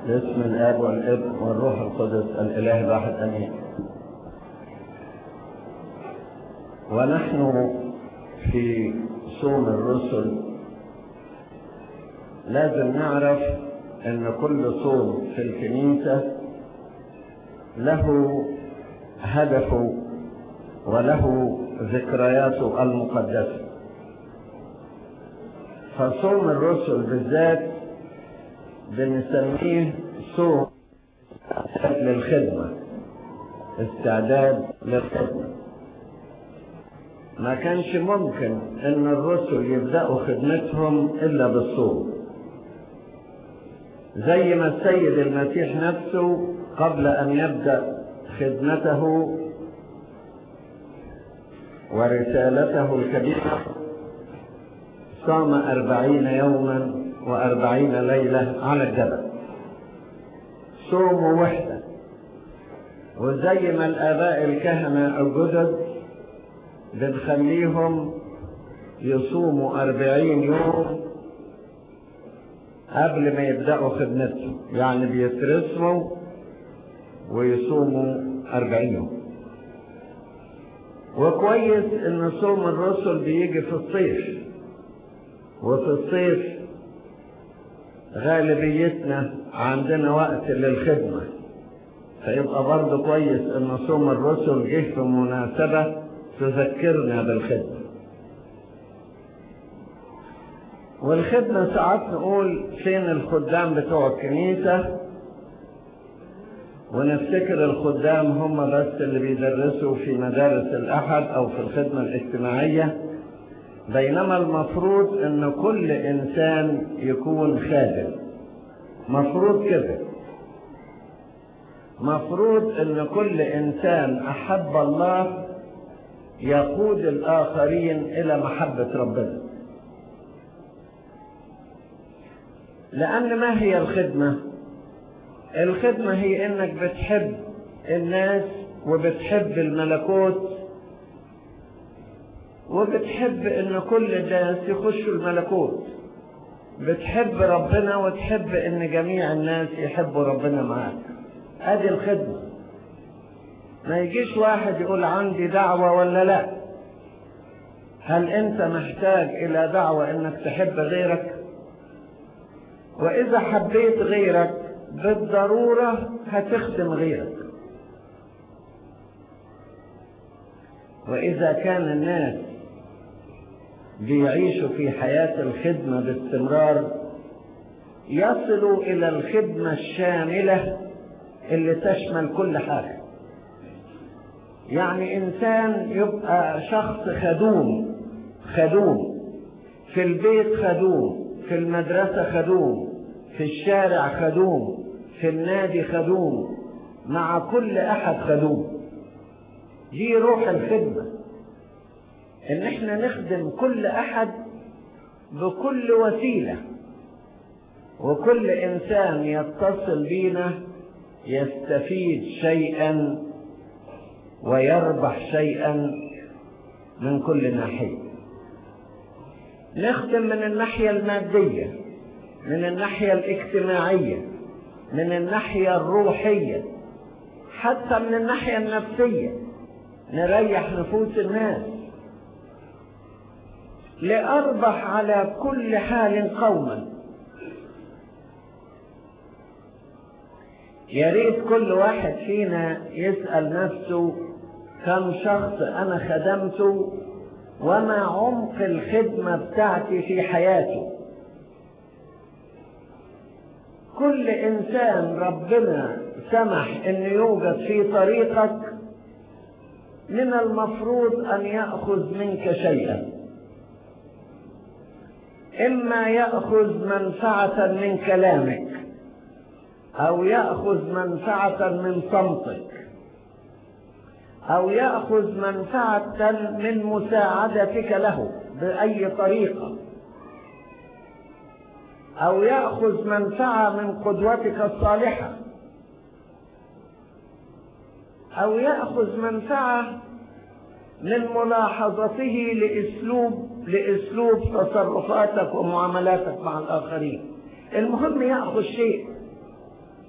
باسم الاب والابن والروح القدس الاله الواحد امين ونحن في صوم الرسل لازم نعرف ان كل صوم في الكنيسة له هدفه وله ذكرياته المقدسة فصوم الرسل بالذات بنسميه صوم للخدمة استعداد للخدمة ما كانش ممكن ان الرسل يبدأوا خدمتهم الا بالصوم زي ما السيد المسيح نفسه قبل ان يبدأ خدمته ورسالته الكبيرة صام أربعين يوما وأربعين ليلة على الجبل صوم وحدة وزي ما الآباء الكهنة الجدد بنخليهم يصوموا أربعين يوم قبل ما يبدأوا خدمتهم يعني بيترسموا ويصوموا أربعين يوم وكويس ان صوم الرسل بيجي في الصيف وفي الصيف غالبيتنا عندنا وقت للخدمة فيبقى برضه كويس ان صوم الرسل جه في مناسبة تذكرنا بالخدمة والخدمة ساعات نقول فين الخدام بتوع الكنيسة ونفتكر الخدام هم بس اللي بيدرسوا في مدارس الأحد أو في الخدمة الاجتماعية بينما المفروض ان كل انسان يكون خادم مفروض كده مفروض ان كل انسان احب الله يقود الاخرين الى محبة ربنا لان ما هي الخدمة الخدمة هي انك بتحب الناس وبتحب الملكوت وبتحب ان كل الناس يخشوا الملكوت بتحب ربنا وتحب ان جميع الناس يحبوا ربنا معاك ادي الخدمة ما يجيش واحد يقول عندي دعوة ولا لا هل انت محتاج الى دعوة انك تحب غيرك واذا حبيت غيرك بالضرورة هتخدم غيرك واذا كان الناس بيعيشوا في حياة الخدمة باستمرار يصلوا إلى الخدمة الشاملة اللي تشمل كل حاجة يعني إنسان يبقى شخص خدوم خدوم في البيت خدوم في المدرسة خدوم في الشارع خدوم في النادي خدوم مع كل أحد خدوم دي روح الخدمة ان احنا نخدم كل احد بكل وسيلة وكل انسان يتصل بينا يستفيد شيئا ويربح شيئا من كل ناحية نخدم من الناحية المادية من الناحية الاجتماعية من الناحية الروحية حتى من الناحية النفسية نريح نفوس الناس لأربح على كل حال قوما يا ريت كل واحد فينا يسأل نفسه كم شخص أنا خدمته وما عمق الخدمة بتاعتي في حياتي كل إنسان ربنا سمح أن يوجد في طريقك من المفروض أن يأخذ منك شيئا إما يأخذ منفعة من كلامك أو يأخذ منفعة من صمتك أو يأخذ منفعة من مساعدتك له بأي طريقة أو يأخذ منفعة من قدوتك الصالحة أو يأخذ منفعة من ملاحظته لأسلوب لأسلوب تصرفاتك ومعاملاتك مع الآخرين المهم يأخذ شيء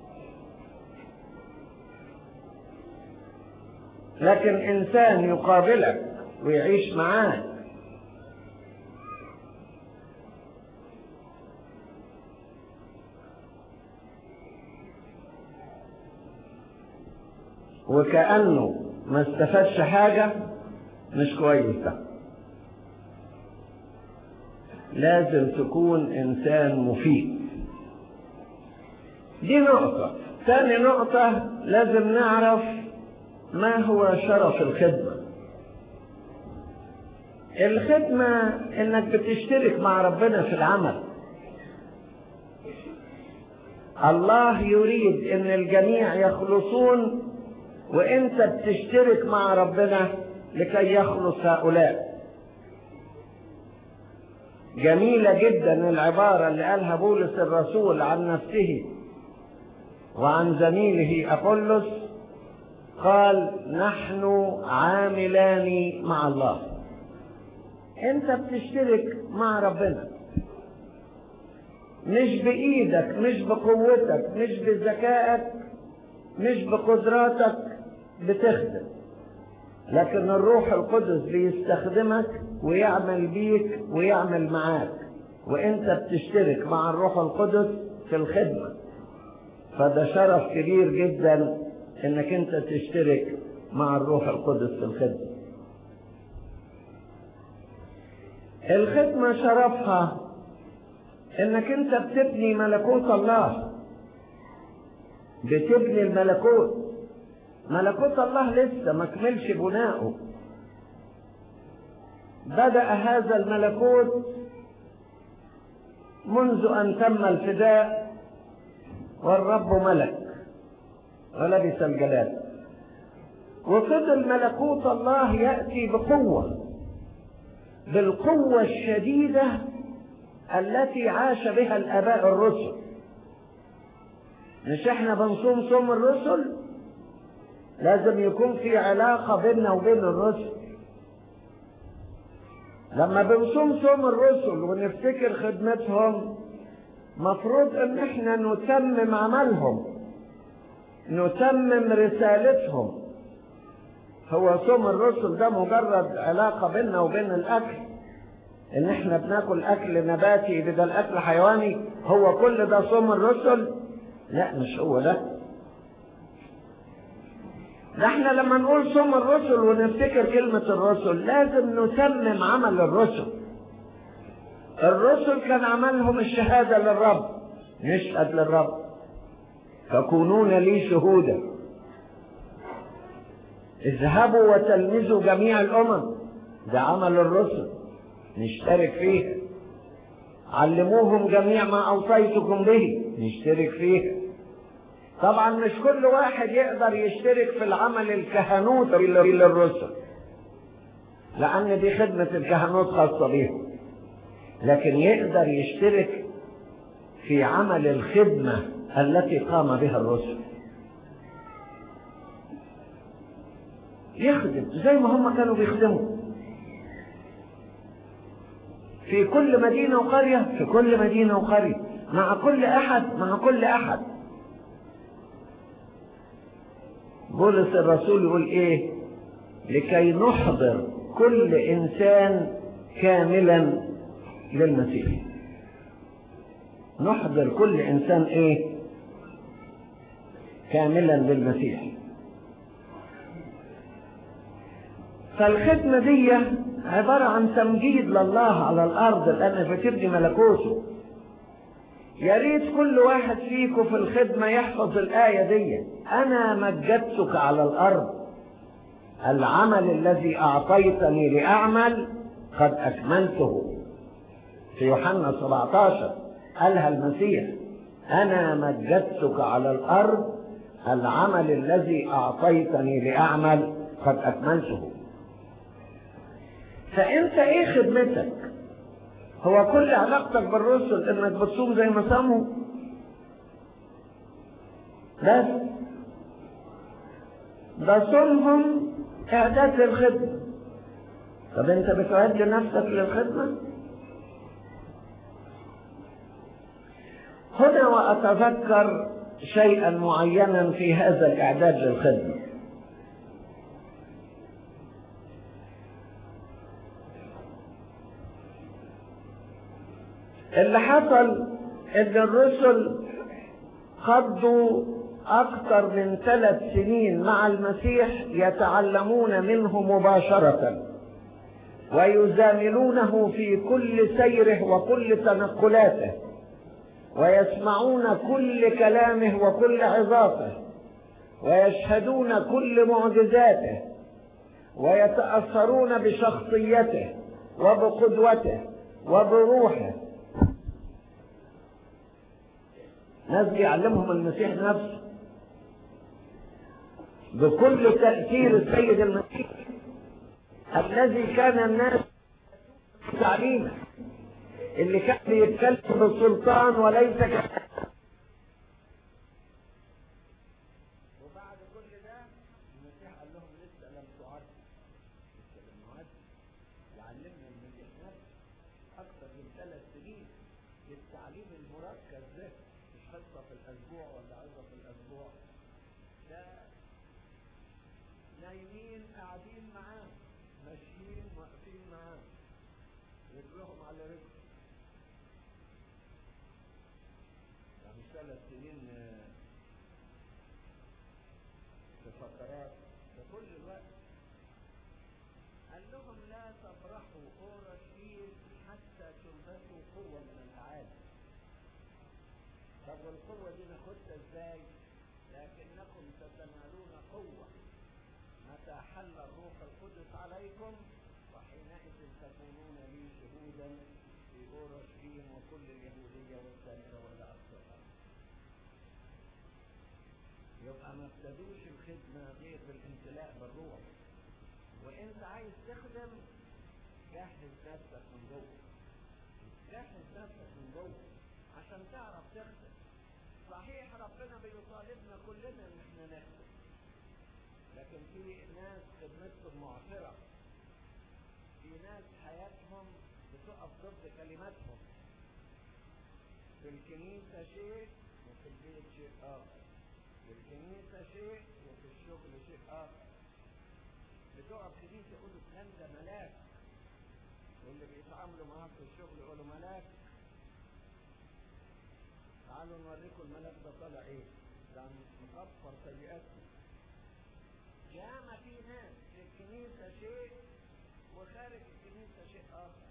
لكن انسان يقابلك ويعيش معاك وكأنه ما استفادش حاجة مش كويس ده لازم تكون إنسان مفيد دي نقطة ثاني نقطة لازم نعرف ما هو شرف الخدمة الخدمة انك بتشترك مع ربنا في العمل الله يريد ان الجميع يخلصون وانت بتشترك مع ربنا لكي يخلص هؤلاء جميلة جدا العبارة اللي قالها بولس الرسول عن نفسه وعن زميله أبولس قال نحن عاملان مع الله انت بتشترك مع ربنا مش بإيدك مش بقوتك مش بذكائك مش بقدراتك بتخدم لكن الروح القدس بيستخدمك ويعمل بيك ويعمل معاك وانت بتشترك مع الروح القدس في الخدمة فده شرف كبير جدا انك انت تشترك مع الروح القدس في الخدمة الخدمة شرفها انك انت بتبني ملكوت الله بتبني الملكوت ملكوت الله لسه ما كملش بناؤه بدأ هذا الملكوت منذ أن تم الفداء والرب ملك ولبس الجلال وفضل ملكوت الله يأتي بقوة بالقوة الشديدة التي عاش بها الآباء الرسل مش احنا بنصوم صوم الرسل لازم يكون في علاقة بيننا وبين الرسل لما بنصوم صوم الرسل ونفتكر خدمتهم مفروض ان احنا نتمم عملهم نتمم رسالتهم هو صوم الرسل ده مجرد علاقة بيننا وبين الأكل إن إحنا بناكل أكل نباتي بدل أكل حيواني هو كل ده صوم الرسل؟ لا مش هو ده ده احنا لما نقول صوم الرسل ونفتكر كلمة الرسل لازم نتمم عمل الرسل الرسل كان عملهم الشهادة للرب نشهد للرب فكونون لي شهودا اذهبوا وتلمذوا جميع الامم ده عمل الرسل نشترك فيه علموهم جميع ما اوصيتكم به نشترك فيه طبعا مش كل واحد يقدر يشترك في العمل الكهنوتي للرسل لان دي خدمة الكهنوت خاصة بيهم لكن يقدر يشترك في عمل الخدمة التي قام بها الرسل يخدم زي ما هم كانوا بيخدموا في كل مدينة وقرية في كل مدينة وقرية مع كل أحد مع كل أحد بولس الرسول يقول إيه لكي نحضر كل إنسان كاملا للمسيح نحضر كل إنسان إيه كاملا للمسيح فالخدمة دي عبارة عن تمجيد لله على الأرض لأن بتبني ملكوته يا ريت كل واحد فيكم في الخدمة يحفظ الآية دي أنا مجدتك على الأرض العمل الذي أعطيتني لأعمل قد أكملته في يوحنا 17 قالها المسيح أنا مجدتك على الأرض العمل الذي أعطيتني لأعمل قد أكملته فانت ايه خدمتك هو كل علاقتك بالرسل انك بتصوم زي ما صاموا بس ده صومهم اعداد للخدمة طب انت بتعد نفسك للخدمة هنا واتذكر شيئا معينا في هذا الاعداد للخدمة اللي حصل ان الرسل قضوا اكثر من ثلاث سنين مع المسيح يتعلمون منه مباشرة ويزاملونه في كل سيره وكل تنقلاته ويسمعون كل كلامه وكل عظاته ويشهدون كل معجزاته ويتأثرون بشخصيته وبقدوته وبروحه ناس بيعلمهم المسيح نفسه بكل تأثير السيد المسيح الذي كان الناس تعليمه اللي كان بيتكلم بالسلطان وليس ك... وبعد كل ده المسيح قال لهم لسه لم تعد لسه لم نعد يعلمنا المسيح نفسه اكثر من ثلاث سنين للتعليم المركز ده مش حصه في الاسبوع ولا عظه في الاسبوع ده نايمين قاعدين معاه ماشيين واقفين معاه رجلهم على رجل يعني ثلاث سنين في فترات في كل الوقت قال لهم لا تفرحوا اورشليم حتى تلبسوا قوه من العالم طب والقوه دي ناخدها ازاي لكنكم ستنالون قوه متى حل الروح القدس عليكم وحينئذ تكونون لي شهودا في اورشليم وكل اليهوديه والسامره والى اقصى الارض. يبقى ما ابتدوش الخدمه غير بالامتلاء بالروح. وانت عايز تخدم جهز نفسك من جوه. جهز نفسك من جوه عشان تعرف تخدم. صحيح ربنا بيطالبنا كلنا ان احنا نخدم. لكن في ناس خدمتهم معصرة في ناس حياتهم بتقف ضد كلماتهم في الكنيسة شيء وفي البيت شيء آخر في الكنيسة شيء وفي الشغل شيء آخر بتقف كنيسة يقولوا فلان ده ملاك واللي بيتعاملوا معاه في الشغل يقولوا ملاك تعالوا نوريكم الملاك ده طالع ايه ده مكفر سيئاتنا ياما في ناس في الكنيسة شيء وخارج الكنيسة شيء آخر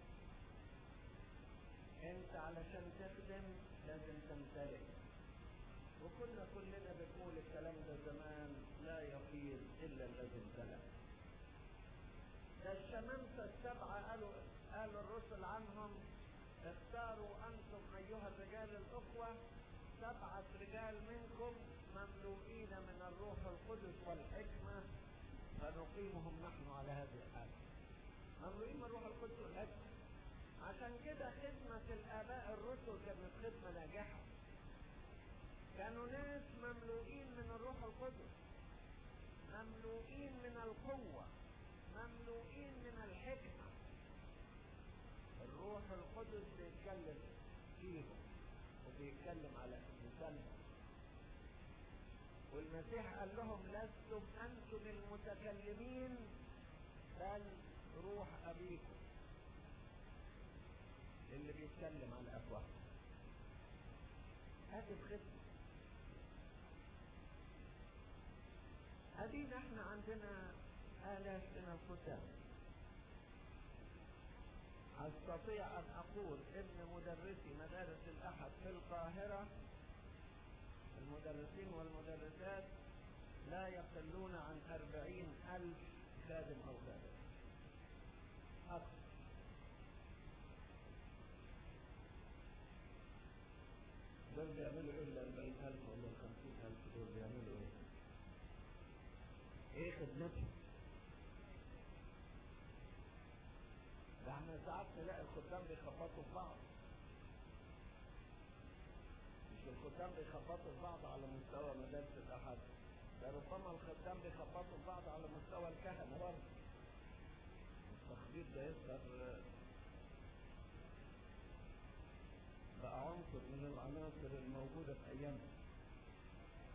انت علشان تخدم لازم تمتلك وكنا كلنا بنقول الكلام ده زمان لا يفيض الا الذي امتلك ده الشمامسة السبعة قالوا قال الرسل عنهم اختاروا انتم ايها الرجال الاخوة سبعة رجال منكم مملوئين من الروح القدس والحكمة فنقيمهم نحن على هذه الحالة مملوئين من الروح القدس والحكمة عشان كده خدمة الآباء الرسل كانت خدمة ناجحة كانوا ناس مملوئين من الروح القدس مملوئين من القوة مملوئين من الحكمة الروح القدس بيتكلم فيهم وبيتكلم على لسانهم والمسيح قال لهم لستم انتم المتكلمين بل روح ابيكم اللي بيتكلم على افواهكم هذه الخدمه ادينا احنا عندنا الاف من الختام استطيع ان اقول ان مدرسي مدارس الاحد في القاهره المدرسين والمدرسات لا يقلون عن أربعين ألف خادم أو خادم أكثر دول بيعملوا إيه الأربعين ألف ولا الخمسين ألف دول بيعملوا إيه؟ إيه خدمتهم؟ ده احنا ساعات نلاقي الخدام بيخبطوا في بعض مش الخدام بيخبطوا في بعض على مستوى مدارس الأحد ده ربما الخدام بيخبطوا في بعض على مستوى الكهنة برضه التخبيط ده يظهر بقى عنصر من العناصر الموجودة في أيامنا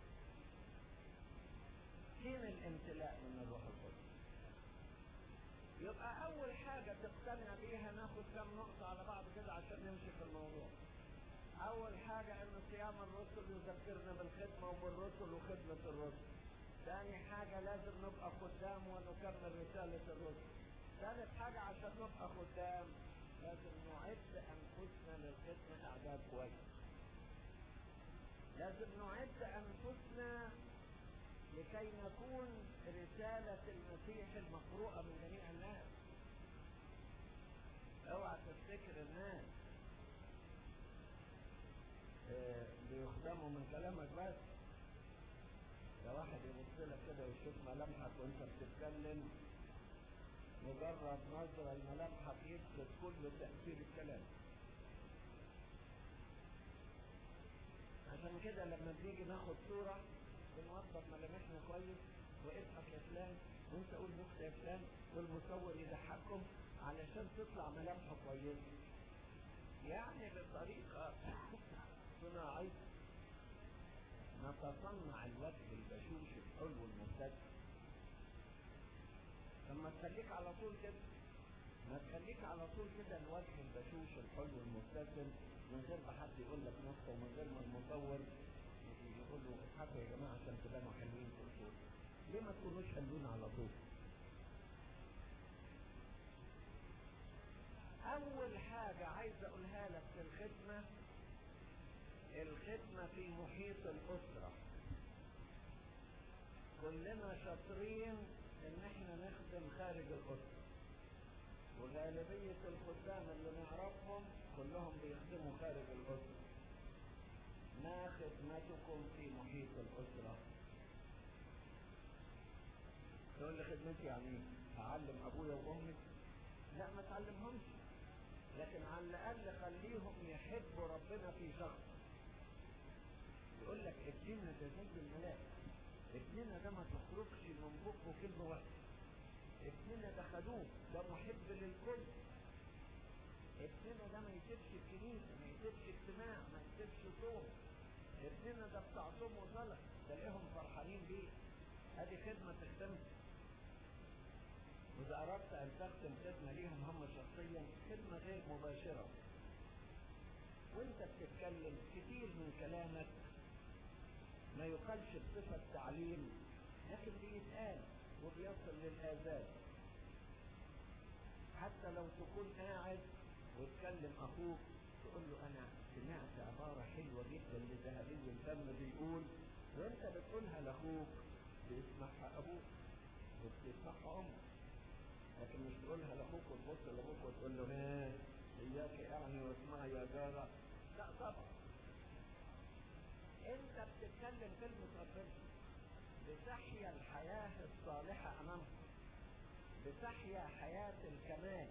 فين الامتلاء من الروح القدس؟ يبقى أول حاجة تقتنع بيها ناخد كام نقطة على بعض كده عشان نمشي في الموضوع. أول حاجة إن صيام الرسل يذكرنا بالخدمة وبالرسل وخدمة الرسل. ثاني حاجة لازم نبقى خدام ونكمل رسالة الرسل. ثالث حاجة عشان نبقى خدام لازم نعد أنفسنا للخدمة إعداد كويس. لازم نعد أنفسنا لكي نكون رسالة المسيح المقروءة من جميع الناس اوعى تفتكر الناس آه، بيخدموا من كلامك بس ده واحد يبص لك كده ويشوف ملامحك وانت بتتكلم مجرد نظرة لملامحك يفقد كل تأثير الكلام عشان كده لما بنيجي ناخد صورة بنوضب ملامحنا كويس واضحك يا فلان وانت قول نكتة يا فلان والمصور يضحكهم علشان تطلع ملامحه كويسة يعني بطريقة صناعية نتصنع الوجه البشوش الحلو المبتسم لما تخليك على طول كده ما تخليك على طول كده الوجه البشوش الحلو المبتسم من غير ما حد يقول لك نقطة ومن غير ما المصور يقول له اضحكوا يا جماعة عشان تبانوا حلوين في الصورة ليه ما تكونوش حلوين على طول؟ أول حاجة عايز أقولها لك في الخدمة الخدمة في محيط الأسرة كلنا شاطرين إن إحنا نخدم خارج الأسرة وغالبية الخدام اللي نعرفهم كلهم بيخدموا خارج الأسرة ما خدمتكم في محيط الأسرة تقول لي خدمتي يعني ايه؟ أعلم أبويا وأمي؟ لا ما تعلمهمش لكن على الأقل خليهم يحبوا ربنا في شخص يقول لك ابننا ده زي الملاك ابننا ده ما تخرجش من بقه كلمة واحدة ابننا ده خدوم ده محب للكل ابننا ده ما يسيبش الكنيسة ما يسيبش اجتماع ما يسيبش صوم ابننا ده بتاع صوم وصلاة تلاقيهم فرحانين بيه ادي خدمة تخدمها وإذا أردت أن تختم خدمة ليهم هم شخصيا خدمة غير مباشرة وانت بتتكلم كتير من كلامك ما يقالش بصفة تعليم لكن بيتقال وبيصل للآذان حتى لو تكون قاعد وتكلم أخوك تقول له أنا سمعت عبارة حلوة جدا لذهبي الفم بيقول وانت بتقولها لأخوك بيسمعها أبوك وبتسمعها أمك لكن مش تقولها لاخوك وتبص لابوك وتقول له ها اياك يعني واسمعي يا جاره لا طبعا انت بتتكلم كلمه ربنا بتحيا الحياه الصالحه امامك بتحيا حياه الكمال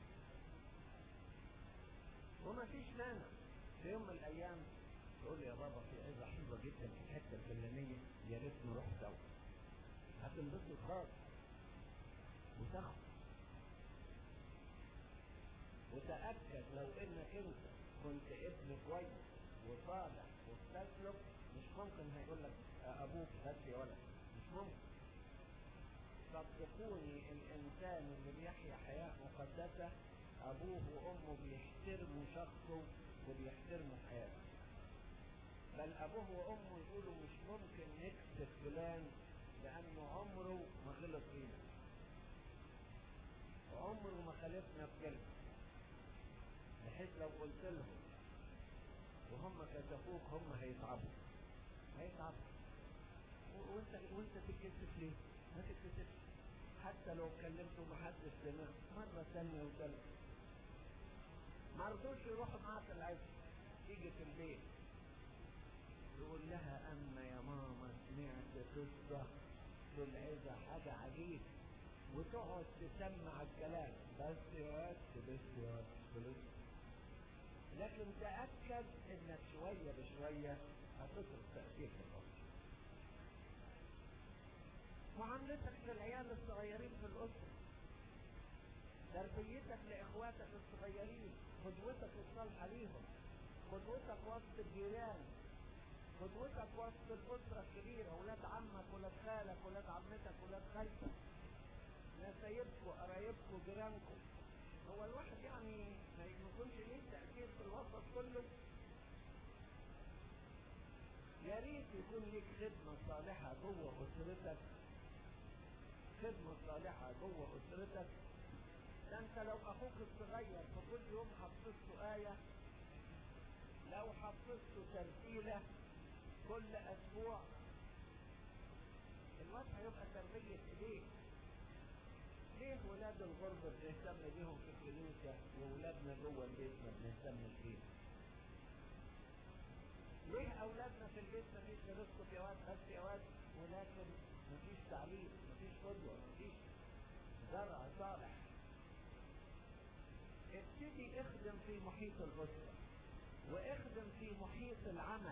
وما فيش مانع في يوم من الايام تقول لي يا بابا في عظه حلوه جدا في الحته الفلانيه يا ريت نروح سوا هتنبسط خالص وتاخد وتأكد لو انك انت كنت ابن كويس وصالح وبتسلك مش ممكن هيقول لك ابوك بس يا ولد مش ممكن صدقوني الانسان اللي بيحيا حياة مقدسة ابوه وامه بيحترموا شخصه وبيحترموا حياته بل ابوه وامه يقولوا مش ممكن نكسب فلان لانه عمره ما غلط فينا عمره ما خالفنا في كلمة بحيث لو قلت لهم وهم كشفوك هم هيتعبوا هيتعبوا وانت وانت تتكسف ليه؟ ما تتكسفش حتى لو كلمته ما حدش سمع مرة ثانية وثالثة ما رضوش يروحوا معاك العز تيجي في البيت يقول لها اما يا ماما سمعت قصة في العزة حاجة عجيبة وتقعد تسمع الكلام بس يا واد بس يا واد لكن تأكد انك شوية بشوية هتترك تأثير في الأسرة معاملتك للعيال الصغيرين في الأسرة تربيتك لإخواتك الصغيرين قدوتك الصالحة ليهم قدوتك وسط الجيران قدوتك وسط الأسرة الكبيرة ولاد عمك ولاد خالك ولاد عمتك ولاد خالتك نسايبكم قرايبكم جيرانكم هو الواحد يعني ما يكونش ليه تأثير في الوسط كله يا ريت يكون ليك خدمة صالحة جوه أسرتك خدمة صالحة جوه أسرتك ده أنت لو أخوك الصغير فكل يوم حفظته آية لو حفظته ترتيلة كل أسبوع الوضع هيبقى تربية إيديك ليه ولاد الغربة بنهتم بيهم في الكنيسة وولادنا جوه البيت ما بنهتمش بيهم؟ ليه أولادنا في البيت ما فيش بنسكت يا واد بس يا واد ولكن مفيش تعليم مفيش قدوة مفيش زرع صالح ابتدي اخدم في محيط الأسرة واخدم في محيط العمل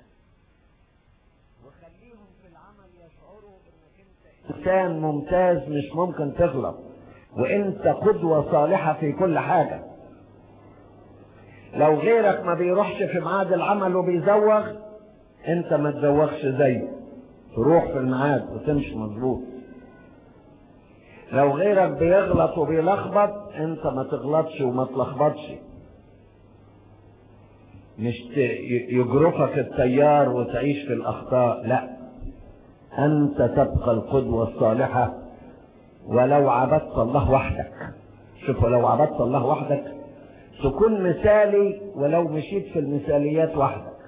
وخليهم في العمل يشعروا انك انت انسان ممتاز مش ممكن تغلط وانت قدوة صالحة في كل حاجة لو غيرك ما بيروحش في ميعاد العمل وبيزوغ انت ما تزوغش زيه تروح في الميعاد وتمشي مظبوط لو غيرك بيغلط وبيلخبط انت ما تغلطش وما تلخبطش مش يجرفك التيار وتعيش في الاخطاء لا انت تبقى القدوة الصالحة ولو عبدت الله وحدك شوف لو عبدت الله وحدك تكون مثالي ولو مشيت في المثاليات وحدك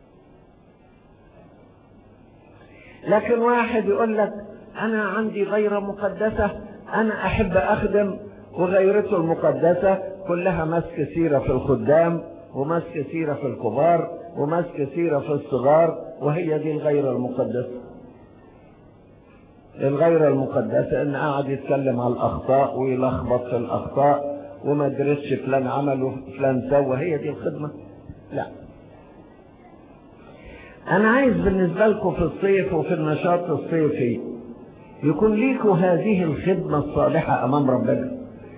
لكن واحد يقول لك انا عندي غيرة مقدسة انا احب اخدم وغيرته المقدسة كلها مسك سيرة في الخدام ومسك سيرة في الكبار ومسك سيرة في الصغار وهي دي الغيرة المقدسة الغيرة المقدسة ان قاعد يتكلم على الاخطاء ويلخبط في الاخطاء وما درسش فلان عمل وفلان سوى هي دي الخدمة لا انا عايز بالنسبة لكم في الصيف وفي النشاط الصيفي يكون ليكم هذه الخدمة الصالحة امام ربنا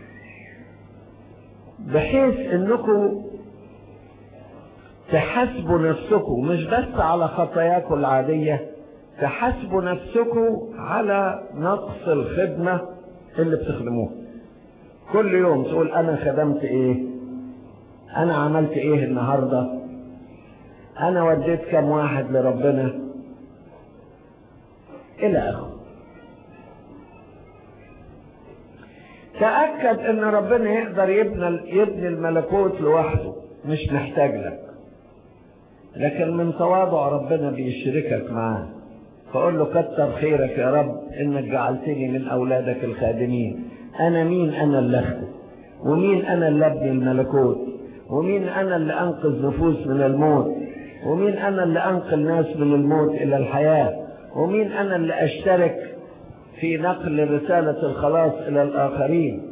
بحيث انكم تحاسبوا نفسكم مش بس على خطاياكم العادية تحاسبوا نفسكم على نقص الخدمة اللي بتخدموها كل يوم تقول انا خدمت ايه انا عملت ايه النهاردة انا وديت كم واحد لربنا الى اخره تأكد ان ربنا يقدر يبني يبني الملكوت لوحده مش محتاج لك لكن من تواضع ربنا بيشركك معاه فقول له كتر خيرك يا رب انك جعلتني من اولادك الخادمين انا مين انا اللي اخدم ومين انا اللي ابني الملكوت ومين انا اللي انقذ نفوس من الموت ومين انا اللي انقل ناس من الموت الى الحياة ومين انا اللي اشترك في نقل رسالة الخلاص الى الاخرين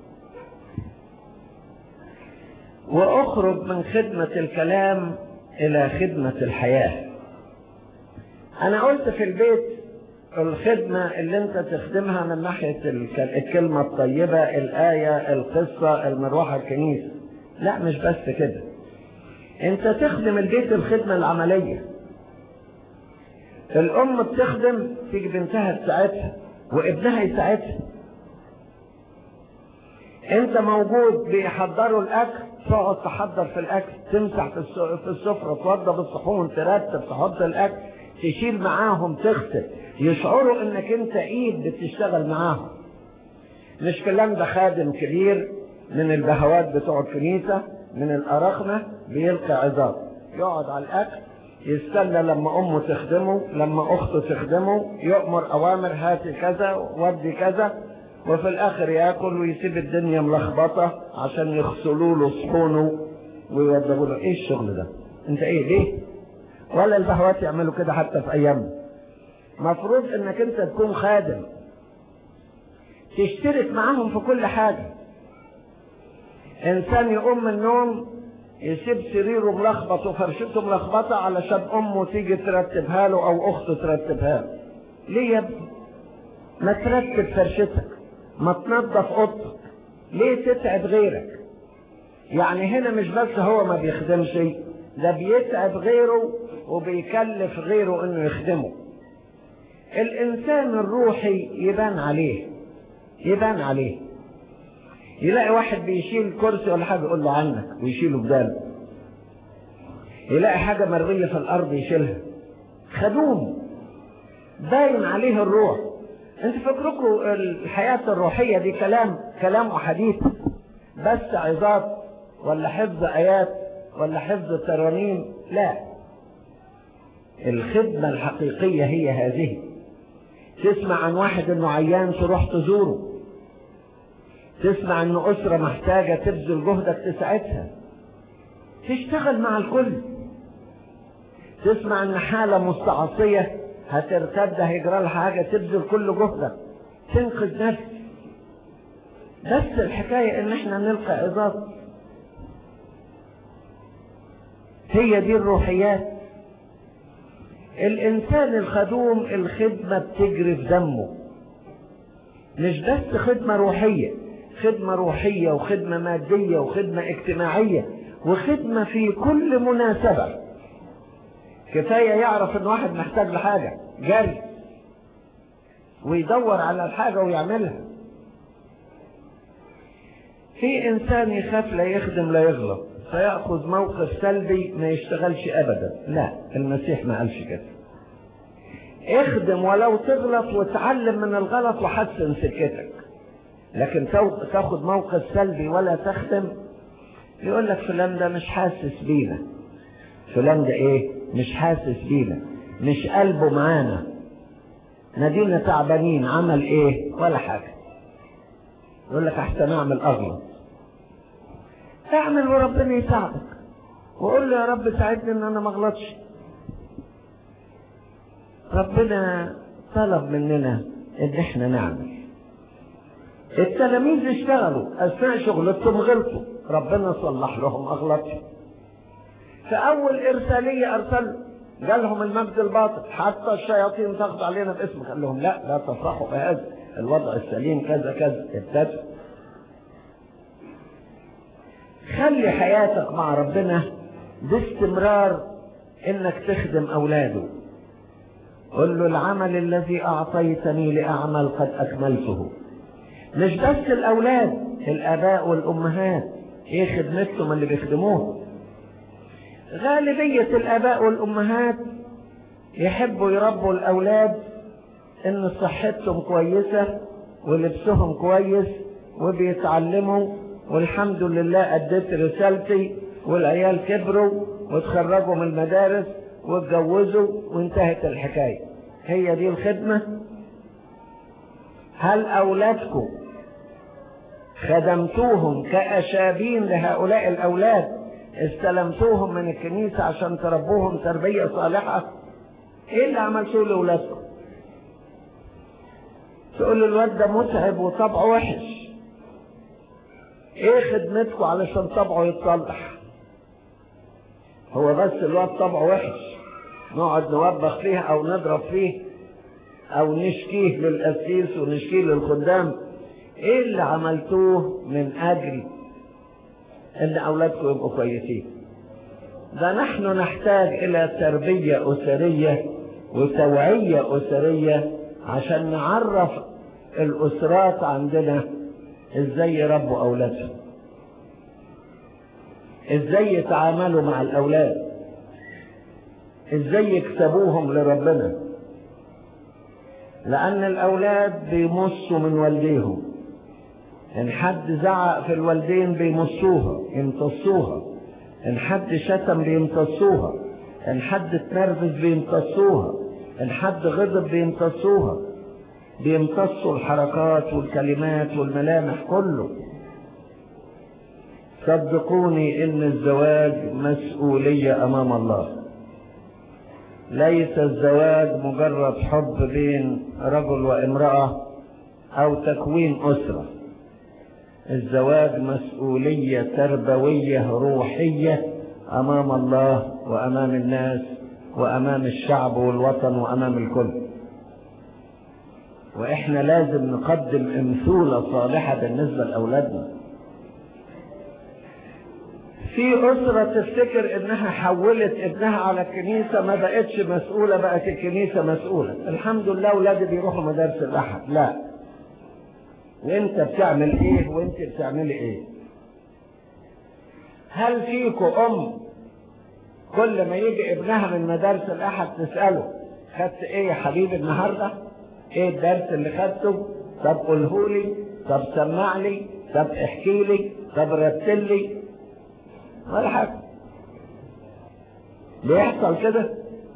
واخرج من خدمة الكلام الى خدمة الحياة انا قلت في البيت الخدمة اللي انت تخدمها من ناحية الكلمة الطيبة الآية القصة المروحة الكنيسة لا مش بس كده انت تخدم البيت الخدمة العملية الام بتخدم تيجي بنتها تساعدها وابنها يساعدها انت موجود بيحضروا الاكل تقعد تحضر في الاكل تمسح في السفرة توضب الصحون ترتب تحط الاكل تشيل معاهم تغسل يشعروا انك انت ايد بتشتغل معاهم مش كلام ده خادم كبير من البهوات بتوع الكنيسة من الأرخنة بيلقي عظات يقعد على الأكل يستنى لما أمه تخدمه لما أخته تخدمه يؤمر أوامر هاتي كذا ودي كذا وفي الآخر ياكل ويسيب الدنيا ملخبطة عشان يغسلوا له صحونه ويوضبوا له إيه الشغل ده؟ أنت إيه ليه؟ ولا البهوات يعملوا كده حتى في أيامنا مفروض انك انت تكون خادم تشترك معاهم في كل حاجة انسان يقوم من النوم يسيب سريره ملخبط وفرشته ملخبطة علشان امه تيجي ترتبها له او اخته ترتبها له ليه يا ابني ما ترتب فرشتك ما تنظف اوضتك ليه تتعب غيرك يعني هنا مش بس هو ما بيخدمش ده بيتعب غيره وبيكلف غيره انه يخدمه الانسان الروحي يبان عليه يبان عليه يلاقي واحد بيشيل كرسي ولا حاجة يقول له عنك ويشيله بداله يلاقي حاجة مرمية في الأرض يشيلها خدوم باين عليه الروح انت فكركم الحياة الروحية دي كلام كلام وحديث بس عظات ولا حفظ آيات ولا حفظ ترانيم لا الخدمة الحقيقية هي هذه تسمع عن واحد انه عيان تروح تزوره تسمع ان اسرة محتاجة تبذل جهدك تساعدها تشتغل مع الكل تسمع ان حالة مستعصية هترتد هيجرى لها حاجة تبذل كل جهدك تنقذ نفسك بس الحكاية ان احنا نلقى عظات هي دي الروحيات الانسان الخدوم الخدمة بتجري في دمه مش بس خدمة روحية خدمة روحية وخدمة مادية وخدمة اجتماعية وخدمة في كل مناسبة كفاية يعرف ان واحد محتاج لحاجة جري ويدور على الحاجة ويعملها في انسان يخاف لا يخدم لا يغلط فيأخذ موقف سلبي ما يشتغلش ابدا لا المسيح ما قالش كده اخدم ولو تغلط وتعلم من الغلط وحسن سكتك لكن تاخد موقف سلبي ولا تخدم يقول لك فلان ده مش حاسس بينا فلان ده ايه مش حاسس بينا مش قلبه معانا نادينا تعبانين عمل ايه ولا حاجة يقول لك احسن اعمل اغلط اعمل وربنا يساعدك وقول له يا رب ساعدني ان انا ما اغلطش ربنا طلب مننا ان احنا نعمل التلاميذ اشتغلوا اثناء شغلتهم غلطوا ربنا صلح لهم اغلطهم في اول ارساليه ارسل جالهم المجد الباطل حتى الشياطين تاخد علينا باسمك قال لهم لا لا تفرحوا بهذا الوضع السليم كذا كذا ابتدوا خلي حياتك مع ربنا باستمرار انك تخدم اولاده قل له العمل الذي اعطيتني لاعمل قد اكملته مش بس الاولاد الاباء والامهات ايه خدمتهم اللي بيخدموه غالبية الاباء والامهات يحبوا يربوا الاولاد ان صحتهم كويسة ولبسهم كويس وبيتعلموا والحمد لله اديت رسالتي والعيال كبروا وتخرجوا من المدارس واتجوزوا وانتهت الحكاية هي دي الخدمة هل اولادكم خدمتوهم كأشابين لهؤلاء الأولاد استلمتوهم من الكنيسة عشان تربوهم تربية صالحة ايه اللي عملتوه لأولادكم تقول الواد ده متعب وطبعه وحش ايه خدمتكم علشان طبعه يتصلح هو بس الواد طبعه وحش نقعد نوبخ فيه او نضرب فيه او نشكيه للقسيس ونشكيه للخدام ايه اللي عملتوه من اجل ان اولادكم يبقوا كويسين ده نحن نحتاج الى تربية اسرية وتوعية اسرية عشان نعرف الاسرات عندنا ازاي يربوا اولادهم ازاي يتعاملوا مع الاولاد ازاي يكسبوهم لربنا لان الاولاد بيمصوا من والديهم ان حد زعق في الوالدين بيمصوها يمتصوها ان حد شتم بيمتصوها ان حد اتنرفز بيمتصوها ان حد غضب بيمتصوها بيمتصوا الحركات والكلمات والملامح كله صدقوني ان الزواج مسؤولية امام الله ليس الزواج مجرد حب بين رجل وامرأة او تكوين اسرة الزواج مسؤولية تربوية روحية امام الله وامام الناس وامام الشعب والوطن وامام الكل واحنا لازم نقدم امثولة صالحة بالنسبة لاولادنا في أسرة تفتكر إنها حولت ابنها على الكنيسة ما بقتش مسؤولة بقت الكنيسة مسؤولة الحمد لله أولادي بيروحوا مدارس الأحد لا وانت بتعمل ايه وانت بتعملي ايه هل فيكوا ام كل ما يجي ابنها من مدارس الاحد تساله خدت ايه يا حبيبي النهارده ايه الدرس اللي خدته طب قوله لي طب سمع لي طب احكي لي طب رتل لي ولا حاجه بيحصل كده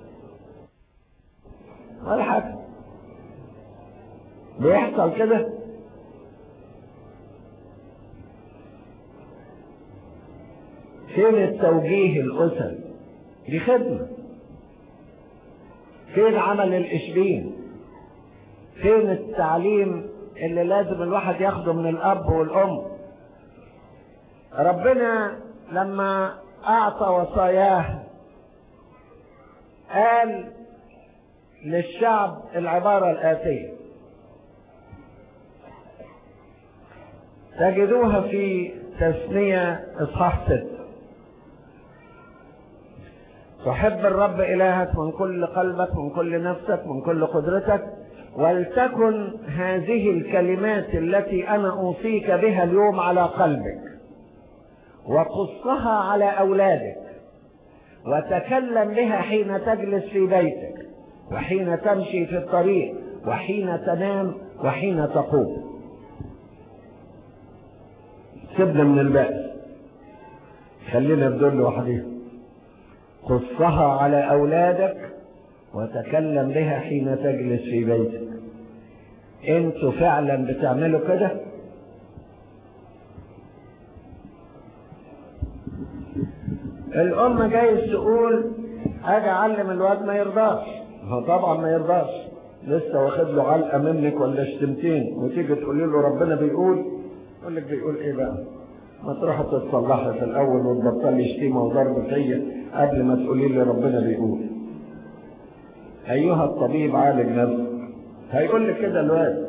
ولا حاجه بيحصل كده فين التوجيه الاسري دي خدمه فين عمل الاشبين فين التعليم اللي لازم الواحد ياخده من الاب والام ربنا لما اعطى وصاياه قال للشعب العباره الاتيه تجدوها في تثنيه اصحاح ست تحب الرب إلهك من كل قلبك من كل نفسك من كل قدرتك ولتكن هذه الكلمات التي أنا أوصيك بها اليوم على قلبك وقصها على أولادك وتكلم بها حين تجلس في بيتك وحين تمشي في الطريق وحين تنام وحين تقوم سيبنا من البأس خلينا بدول لوحديهم قصها على أولادك وتكلم بها حين تجلس في بيتك انتوا فعلا بتعملوا كده الأم جايز تقول أجي أعلم الواد ما يرضاش هو طبعا ما يرضاش لسه واخد له علقة منك ولا شتمتين وتيجي تقولي له ربنا بيقول يقول لك بيقول إيه بقى؟ ما تروح تتصلحي في الأول وتبطلي شتيمة وضرب فيا قبل ما تقولي لي ربنا بيقول أيها الطبيب عالج نفسك هيقول لك كده الواد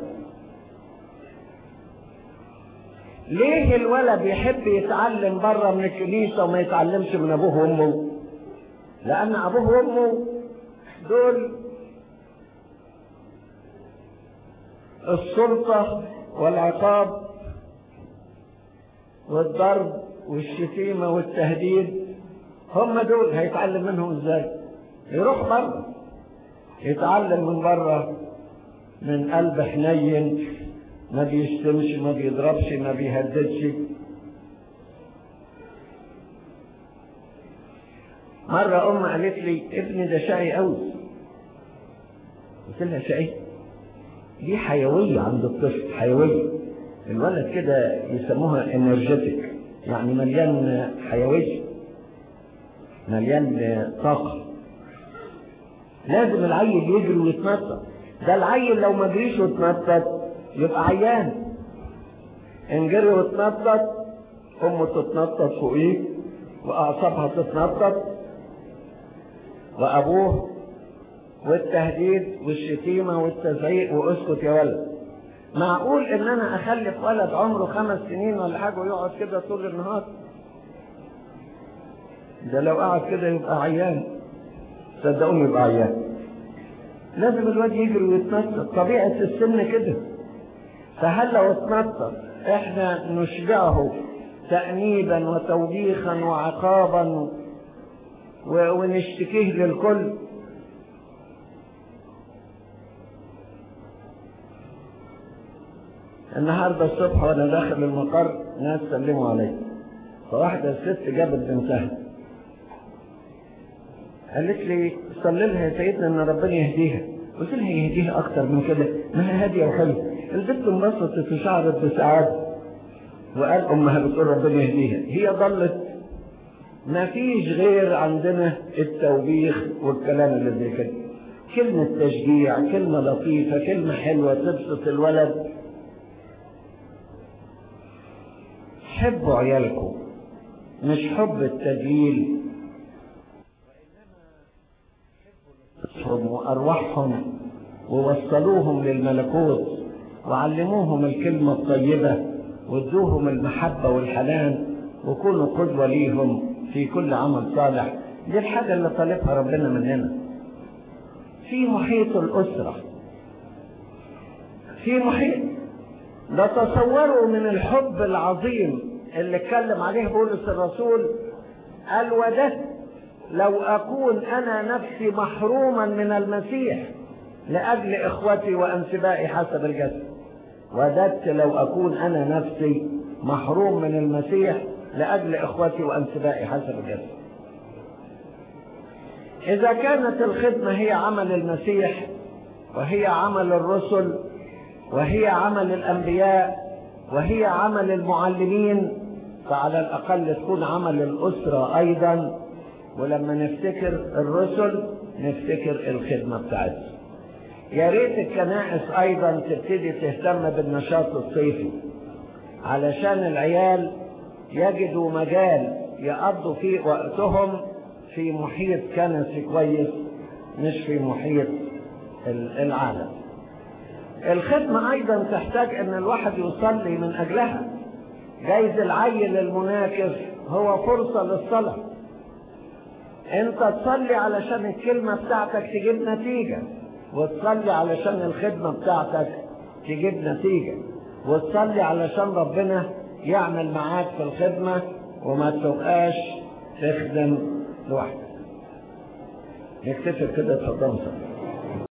ليه الولد يحب يتعلم بره من الكنيسة وما يتعلمش من أبوه وأمه؟ لأن أبوه وأمه دول السلطة والعقاب والضرب والشتيمة والتهديد هم دول هيتعلم منهم ازاي يروح بره يتعلم من بره من قلب حنين ما بيشتمش ما بيضربش ما بيهددش مرة أم قالت لي ابني ده شقي قوي قلت لها شقي دي حيوية عند الطفل حيوية الولد كده يسموها انرجيتك يعني مليان حيوية مليان طاقة لازم العيل يجري ويتنطط ده العيل لو ما جريش واتنطط يبقى عيان ان جري واتنطط امه تتنطط فوقيه واعصابها تتنطط وابوه والتهديد والشتيمة والتزعيق واسكت يا ولد معقول ان انا اخلف ولد عمره خمس سنين ولا حاجة ويقعد كده طول النهار ده لو قعد كده يبقى عيان صدقوني يبقى عيان لازم الواد يجري ويتنطط طبيعة السن كده فهل لو اتنطط احنا نشجعه تأنيبا وتوبيخا وعقابا ونشتكيه للكل النهاردة الصبح وانا داخل المقر ناس سلموا علي فواحدة ست جابت بنتها قالت لي صلي لها يا سيدنا ان ربنا يهديها قلت لها يهديها اكتر من كده ما هي هاديه وحلوه البنت انبسطت وشعرت بسعاده وقال امها بتقول ربنا يهديها هي ضلت ما فيش غير عندنا التوبيخ والكلام اللي زي كده كلمة تشجيع كلمة لطيفة كلمة حلوة تبسط الولد حبوا عيالكم مش حب التدليل وإنما وأرواحهم ووصلوهم للملكوت وعلموهم الكلمة الطيبة وادوهم المحبة والحنان وكونوا قدوة ليهم في كل عمل صالح دي الحاجة اللي طالبها ربنا مننا في محيط الأسرة في محيط ده تصوروا من الحب العظيم اللي اتكلم عليه بولس الرسول قال وددت لو أكون أنا نفسي محروما من المسيح لأجل إخوتي وأنسبائي حسب الجسد وددت لو أكون أنا نفسي محروم من المسيح لأجل إخوتي وأنسبائي حسب الجسد إذا كانت الخدمة هي عمل المسيح وهي عمل الرسل وهي عمل الأنبياء وهي عمل المعلمين فعلى الأقل تكون عمل الأسرة أيضا ولما نفتكر الرسل نفتكر الخدمة بتاعتهم يا ريت الكنائس أيضا تبتدي تهتم بالنشاط الصيفي علشان العيال يجدوا مجال يقضوا فيه وقتهم في محيط كنسي كويس مش في محيط العالم الخدمة أيضا تحتاج أن الواحد يصلي من أجلها جايز العيل المناكف هو فرصة للصلاة انت تصلي علشان الكلمة بتاعتك تجيب نتيجة وتصلي علشان الخدمة بتاعتك تجيب نتيجة وتصلي علشان ربنا يعمل معاك في الخدمة وما تبقاش تخدم لوحدك نكتفي كده اتفضل